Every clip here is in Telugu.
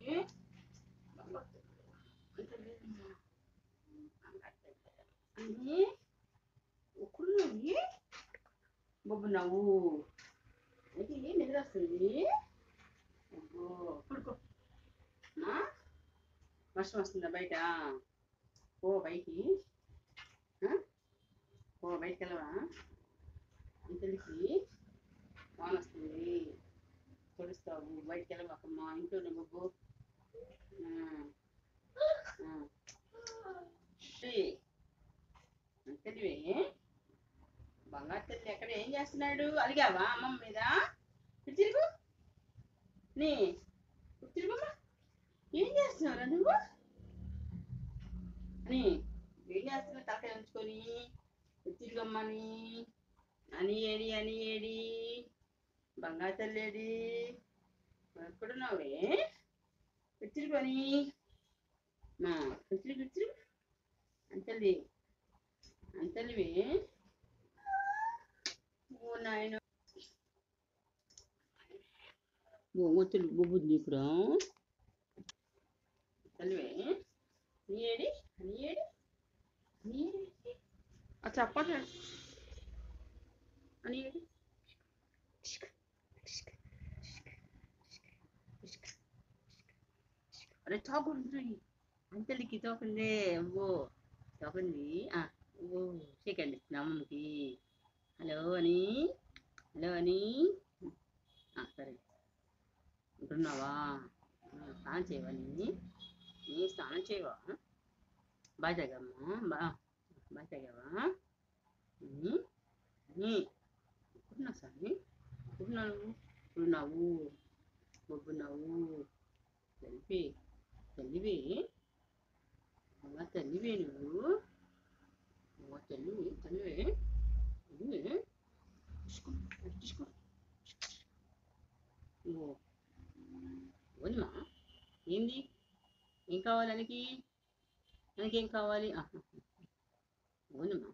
అని ఒక్కడున్నావు బొబ్బు నవ్వు అయితే నిద్ర వస్తుంది అబ్బో పడుకో ఆ? వర్షం వస్తుందా బయట ఓ బయటికి ఆ? ఓ బయటికి వెళ్ళవా ఇంటికి వాన వస్తుంది పొడుస్తావు బయటికి వెళ్ళవాకమ్మా ఇంట్లోనే బొబ్బు ఆ. ఆ. శ్రీ. తెలివే బంగారు తల్లి ఎక్కడ ఏం చేస్తున్నాడు అలిగావా అమ్మమ్మ మీద ఇటు తిరుగు నీ ఇటు తిరుగుమ్మా ఏం చేస్తున్నావురా నువ్వు అని ఏం చేస్తున్నావు తలకాయ ఉంచుకొని ఇటు తిరుగమ్మని అని ఏడి అని ఏడి బంగారు తల్లి ఏడి ఎక్కడున్నావే ఇటు తిరుగుని మా ఇటు తిరుగు ఇటు తిరుగు అంతల్లి అంతలివే ఓ నాయన బొమ్మతులు బొబ్బుది నీకురా తల్లివే నీ ఏడి నీ ఏడి నీ ఏడి ఆ చెప్పండి అని ఏడి అరే చాకుంది అంతలికి తోకుంది అమ్మో తోకుంది ఓ సెకండ్ అమ్మకి హలో అని హలో అని ఆ, సరే ఉంటున్నావా ఆ, స్నానం చేయవా నీ నీ స్నానం చేయవా బాగా తాగమ్మా బా బాగా తాగావా నీ నీ ఉంటున్నా సామి ఉంటున్నావు ఉంటున్నావు బొబ్బున్నావు తెలిపి తెలివి అమ్మ తెలివి నువ్వు అమ్మ తెలివి తెలివి తెలివి తీసుకో తీసుకో ఓ వదిమా ఏంది ఏం కావాలి అనకి మనకి ఏం కావాలి వదిమా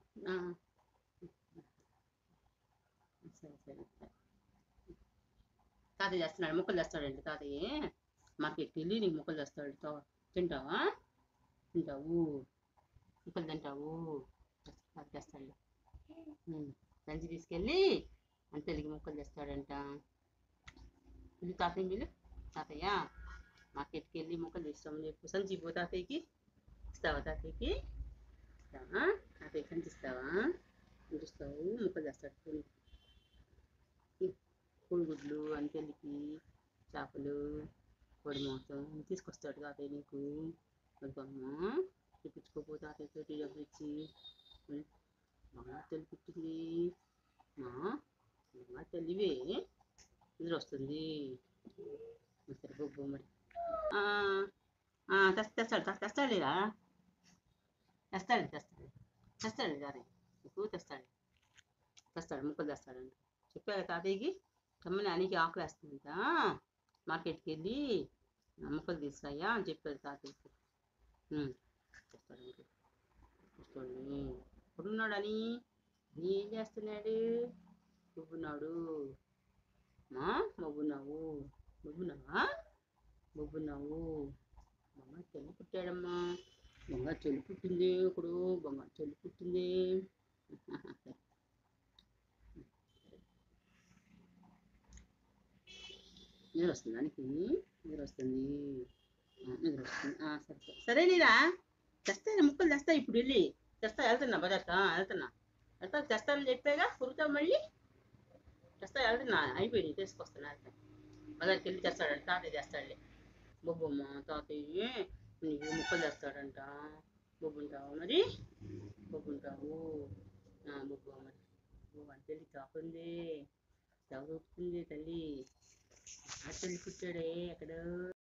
సరే సరే సరే తాతయ్య చేస్తున్నాడు ముక్కలు చేస్తాడండి తాతయ్య మార్కెట్కి వెళ్ళి నీకు ముక్కలు చేస్తాడు తా- తింటావా తింటావు ముక్కలు తింటావు అది చేస్తాడు ఉమ్, సంచి తీసుకెళ్ళి అంతలికి ముక్కలు తెస్తాడంట ఇది తాతయ్య మీరు తాతయ్య మార్కెట్కి వెళ్ళి ముక్కలు తెస్తామని చెప్పు సంచి పో తాతయ్యకి ఇస్తావా తాతయ్యకి ఇస్తావా తాతయ్యకి సంచి ఇస్తావా సంచి ఇస్తావు ముక్కలు తెస్తాడు కొన్ని. కోడిగుడ్లు అంతలికి చేపలు కోడి మాంసం తీసుకొస్తాడు తాతయ్య నీకు వద్దమ్మా తెప్పించుకోపో తాతయ్య తోటి డబ్బులు ఇచ్చి ఉం. బాగా తల్లి పుట్టింది మా బాగా తల్లివే నిద్ర వస్తుంది సరే బొబ్బు మరి ఆ, ఆ, తెస్- తెస్తాడు తెస్- తెస్తాడు లేదా తెస్తాడు తెస్తాడు తెస్తాడు తాతయ్య నీకు తెస్తాడు తెస్తాడు ముక్కలు తెస్తాడంట చెప్పారు తాతయ్యకి తమ్మని అనికి ఆకలి వేస్తుందంట మార్కెట్కి వెళ్ళి ఆ ముక్కలు తీసుకురాయ్యా అని చెప్పాడు తాతయ్యకి ఉం. తెస్తాడు తెస్తాడు ఎప్పుడున్నాడని నీ ఏం చేస్తున్నాడు బొబ్బున్నాడు మా బొబ్బున్నావు బొబ్బున్నావా బొబ్బున్నావు బంగారు చెల్లి పుట్టాడమ్మా బంగారు చెల్లి పుట్టింది ఇప్పుడు బంగారు చెల్లి పుట్టింది నిద్ర వస్తుంది దానికి నిద్ర వస్తుంది ఆ, నిద్ర వస్తుంది ఆ, సరే సరే సరే నీరా తెస్తాను ముక్కలు తెస్తా ఇప్పుడు వెళ్ళి తెస్తా వెళ్తున్నా బజార్కా వెళ్తున్నా వెళ్తా తెస్తానని చెప్పాగా కురుతావు మళ్ళీ తెస్తా వెళ్తున్నా అయిపోయింది తీసుకొస్తాను వెళ్తా బజార్కి వెళ్ళి తెస్తాడంట తాతయ్య తెస్తాడులే బొబ్బమ్మ తాతయ్య నీకు ముక్కలు తెస్తాడంట బొబ్బుంటావు మరి బొబ్బుంటావు ఆ, బొబ్బు మరి బొబ్బు అంటే చాకుంది చాకు తల్లి ఆ తల్లి పుట్టాడే ఎక్కడో